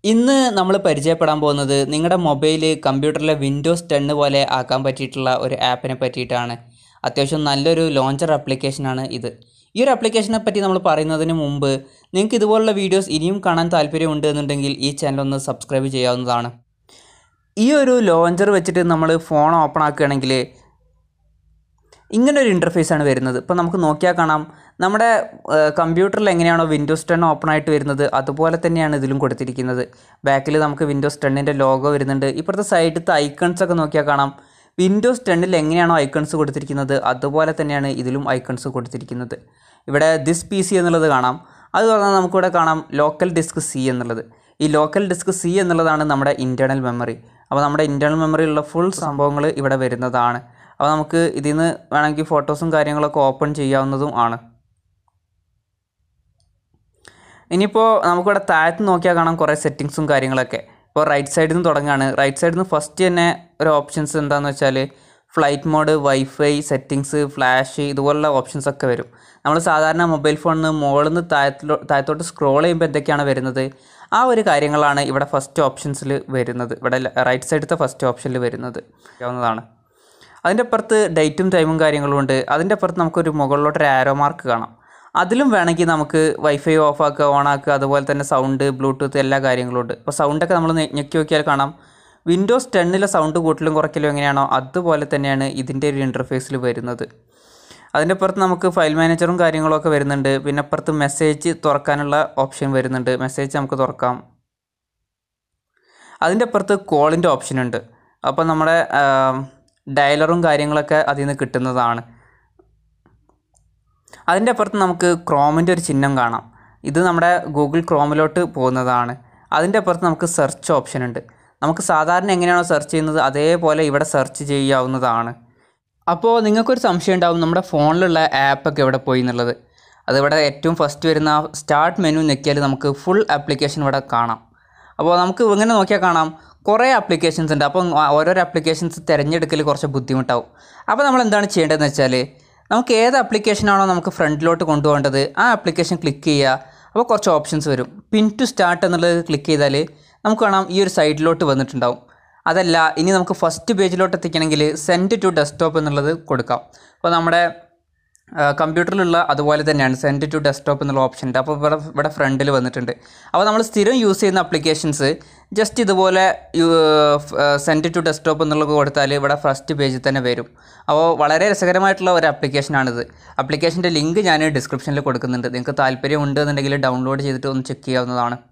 ഇന്ന് നമ്മൾ പരിചയപ്പെടാൻ പോകുന്നത് നിങ്ങളുടെ മൊബൈൽ കമ്പ്യൂട്ടറിലെ വിൻഡോസ് ടെന്ന് പോലെ ആക്കാൻ പറ്റിയിട്ടുള്ള ഒരു ആപ്പിനെ പറ്റിയിട്ടാണ് അത്യാവശ്യം നല്ലൊരു ലോഞ്ചർ ആപ്ലിക്കേഷനാണ് ഇത് ഈ ഒരു ആപ്ലിക്കേഷനെ പറ്റി നമ്മൾ പറയുന്നതിന് മുമ്പ് നിങ്ങൾക്ക് ഇതുപോലുള്ള വീഡിയോസ് ഇനിയും കാണാൻ താല്പര്യമുണ്ട് എന്നുണ്ടെങ്കിൽ ഈ ചാനൽ ഒന്ന് സബ്സ്ക്രൈബ് ചെയ്യാവുന്നതാണ് ഈ ഒരു ലോഞ്ചർ വെച്ചിട്ട് നമ്മൾ ഫോൺ ഓപ്പൺ ആക്കുകയാണെങ്കിൽ ഇങ്ങനെ ഒരു ഇൻ്റർഫേസ് ആണ് വരുന്നത് ഇപ്പോൾ നമുക്ക് നോക്കിയാൽ കാണാം നമ്മുടെ കമ്പ്യൂട്ടറിൽ എങ്ങനെയാണോ വിൻഡോസ് ടെൻ ഓപ്പൺ ആയിട്ട് വരുന്നത് അതുപോലെ തന്നെയാണ് ഇതിലും കൊടുത്തിരിക്കുന്നത് ബാക്കിൽ നമുക്ക് വിൻഡോസ് ടെന്നിൻ്റെ ലോഗോ വരുന്നുണ്ട് ഇപ്പോഴത്തെ സൈഡിലത്തെ ഐക്കൺസ് ഒക്കെ നോക്കിയാൽ കാണാം വിൻഡോസ് ടെന്നിൽ എങ്ങനെയാണോ ഐക്കൺസ് കൊടുത്തിരിക്കുന്നത് അതുപോലെ തന്നെയാണ് ഇതിലും ഐക്കൺസ് കൊടുത്തിരിക്കുന്നത് ഇവിടെ ദിസ് പി സി എന്നുള്ളത് കാണാം അത് പറഞ്ഞാൽ നമുക്കിവിടെ കാണാം ലോക്കൽ ഡിസ്ക് സി എന്നുള്ളത് ഈ ലോക്കൽ ഡിസ്ക് സി എന്നുള്ളതാണ് നമ്മുടെ ഇൻറ്റേർണൽ മെമ്മറി അപ്പോൾ നമ്മുടെ ഇൻറ്റേർണൽ മെമ്മറിയിലുള്ള ഫുൾ സംഭവങ്ങൾ ഇവിടെ വരുന്നതാണ് അപ്പോൾ നമുക്ക് ഇതിൽ നിന്ന് വേണമെങ്കിൽ ഫോട്ടോസും കാര്യങ്ങളൊക്കെ ഓപ്പൺ ചെയ്യാവുന്നതും ആണ് ഇനിയിപ്പോൾ നമുക്കിവിടെ താഴത്ത് നോക്കിയാൽ കാണാം കുറേ സെറ്റിങ്സും കാര്യങ്ങളൊക്കെ ഇപ്പോൾ റൈറ്റ് സൈഡിൽ നിന്ന് തുടങ്ങുകയാണ് റൈറ്റ് സൈഡിൽ നിന്ന് ഫസ്റ്റ് തന്നെ ഒരു ഓപ്ഷൻസ് എന്താണെന്ന് വെച്ചാൽ flight mode wifi settings flash ഇതുപോലുള്ള ഓപ്ഷൻസ് ഒക്കെ വരും നമ്മൾ സാധാരണ മൊബൈൽ ഫോണിൽ നിന്ന് മുകളിൽ നിന്ന് താഴത്തിലോ താഴത്തോട്ട് സ്ക്രോൾ ചെയ്യുമ്പോൾ എന്തൊക്കെയാണ് വരുന്നത് ആ ഒരു കാര്യങ്ങളാണ് ഇവിടെ ഫസ്റ്റ് ഓപ്ഷൻസിൽ വരുന്നത് ഇവിടെ റൈറ്റ് സൈഡത്തെ ഫസ്റ്റ് ഓപ്ഷനിൽ വരുന്നത് ാവുന്നതാണ് അതിൻ്റെ അപ്പുറത്ത് ഡേറ്റും ടൈമും കാര്യങ്ങളും ഉണ്ട് അതിൻ്റെ അപ്പുറത്ത് നമുക്കൊരു മുകളിലോട്ട് ഒരു ആരോ മാർക്ക് കാണാം അതിലും വേണമെങ്കിൽ നമുക്ക് വൈഫൈ ഓഫ് ആക്കുക ഓൺ ആക്കുക അതുപോലെ തന്നെ സൗണ്ട് ബ്ലൂടൂത്ത് എല്ലാ കാര്യങ്ങളും ഉണ്ട് അപ്പോൾ സൗണ്ടൊക്കെ നമ്മൾ ഞെക്കി നോക്കിയാൽ കാണാം വിൻഡോസ് ടെന്നിലെ സൗണ്ട് കൂട്ടലും കുറയ്ക്കലും എങ്ങനെയാണോ അതുപോലെ തന്നെയാണ് ഇതിൻ്റെ ഒരു ഇൻ്റർഫേസിൽ വരുന്നത് അതിൻ്റെ അപ്പുറത്ത് നമുക്ക് ഫയൽ മാനേജറും കാര്യങ്ങളൊക്കെ വരുന്നുണ്ട് പിന്നെ അപ്പുറത്ത് മെസ്സേജ് തുറക്കാനുള്ള ഓപ്ഷൻ വരുന്നുണ്ട് മെസ്സേജ് നമുക്ക് തുറക്കാം അതിൻ്റെ അപ്പുറത്ത് കോളിൻ്റെ ഓപ്ഷൻ ഉണ്ട് അപ്പോൾ നമ്മുടെ ഡയലറും കാര്യങ്ങളൊക്കെ അതിൽ നിന്ന് കിട്ടുന്നതാണ് അതിൻ്റെ അപ്പുറത്ത് നമുക്ക് ക്രോമിൻ്റെ ഒരു ചിഹ്നം കാണാം ഇത് നമ്മുടെ ഗൂഗിൾ ക്രോമിലോട്ട് പോകുന്നതാണ് അതിൻ്റെ അപ്പുറത്ത് നമുക്ക് സെർച്ച് ഓപ്ഷൻ ഉണ്ട് നമുക്ക് സാധാരണ എങ്ങനെയാണോ സെർച്ച് ചെയ്യുന്നത് അതേപോലെ ഇവിടെ സെർച്ച് ചെയ്യാവുന്നതാണ് അപ്പോൾ നിങ്ങൾക്കൊരു സംശയം ഉണ്ടാവും നമ്മുടെ ഫോണിലുള്ള ആപ്പൊക്കെ എവിടെ പോയി എന്നുള്ളത് അതിവിടെ ഏറ്റവും ഫസ്റ്റ് വരുന്ന സ്റ്റാർട്ട് മെനു ഞെക്കിയാൽ നമുക്ക് ഫുൾ ആപ്ലിക്കേഷൻ ഇവിടെ കാണാം അപ്പോൾ നമുക്ക് ഇങ്ങനെ നോക്കിയാൽ കാണാം കുറേ ആപ്ലിക്കേഷൻസ് ഉണ്ട് അപ്പം ഓരോരോ ആപ്ലിക്കേഷൻസ് തിരഞ്ഞെടുക്കൽ കുറച്ച് ബുദ്ധിമുട്ടാവും അപ്പോൾ നമ്മൾ എന്താണ് ചെയ്യേണ്ടതെന്ന് വെച്ചാൽ നമുക്ക് ഏത് ആപ്ലിക്കേഷനാണോ നമുക്ക് ഫ്രണ്ടിലോട്ട് കൊണ്ടുപോകേണ്ടത് ആ ആപ്ലിക്കേഷൻ ക്ലിക്ക് ചെയ്യുക അപ്പോൾ കുറച്ച് ഓപ്ഷൻസ് വരും പിൻ ടു സ്റ്റാർട്ട് എന്നുള്ളത് ക്ലിക്ക് ചെയ്താൽ നമുക്ക് കാണാം ഈ ഒരു സൈഡിലോട്ട് വന്നിട്ടുണ്ടാവും അതല്ല ഇനി നമുക്ക് ഫസ്റ്റ് പേജിലോട്ട് എത്തിക്കണമെങ്കിൽ സെൻഡ് ടു ഡെസ്ക്ടോപ്പ് എന്നുള്ളത് കൊടുക്കാം അപ്പോൾ നമ്മുടെ കമ്പ്യൂട്ടറിലുള്ള അതുപോലെ തന്നെയാണ് സെൻഡ് ടു ഡെസ്ക്ടോപ്പ് എന്നുള്ള ഓപ്ഷൻ ഉണ്ട് അപ്പോൾ ഇവിടെ ഇവിടെ ഫ്രണ്ടിൽ വന്നിട്ടുണ്ട് അപ്പോൾ നമ്മൾ സ്ഥിരം യൂസ് ചെയ്യുന്ന അപ്ലിക്കേഷൻസ് ജസ്റ്റ് ഇതുപോലെ സെൻഡ് ടു ഡെസ്ക്ടോപ്പ് എന്നുള്ളത് കൊടുത്താൽ ഇവിടെ ഫസ്റ്റ് പേജിൽ തന്നെ വരും അപ്പോൾ വളരെ രസകരമായിട്ടുള്ള ഒരു ആപ്ലിക്കേഷനാണിത് ആപ്ലിക്കേഷൻ്റെ ലിങ്ക് ഞാൻ ഡിസ്ക്രിപ്ഷനിൽ കൊടുക്കുന്നുണ്ട് നിങ്ങൾക്ക് താല്പര്യം ഉണ്ട് എന്നുണ്ടെങ്കിൽ ഡൗൺലോഡ് ചെയ്തിട്ട് ഒന്ന് ചെക്ക് ചെയ്യാവുന്നതാണ്